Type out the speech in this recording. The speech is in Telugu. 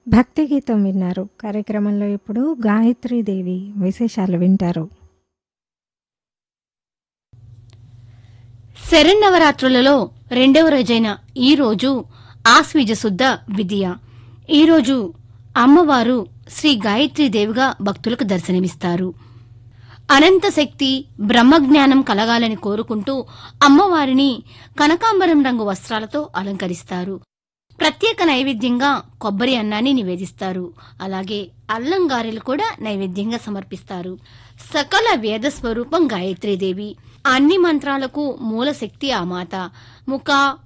భక్తి గీతం విన్నారు కార్యక్రమంలో ఇప్పుడు గాయత్రీదేవి విశేషాలు వింటారు శరన్నవరాత్రులలో రెండవ రోజైన ఈ రోజు ఆశ్వీజ శుద్ధ విధియ ఈ రోజు అమ్మవారు శ్రీ గాయత్రీదేవిగా భక్తులకు దర్శనమిస్తారు అనంత శక్తి బ్రహ్మజ్ఞానం కలగాలని కోరుకుంటూ అమ్మవారిని కనకాంబరం రంగు వస్త్రాలతో అలంకరిస్తారు ప్రత్యేక నైవేద్యంగా కొబ్బరి అన్నాన్ని నివేదిస్తారు అలాగే అల్లం గారెలు కూడా నైవేద్యంగా సమర్పిస్తారు సకల వేద స్వరూపం గాయత్రీదేవి అన్ని మంత్రాలకు మూల శక్తి ఆ మాత ముఖ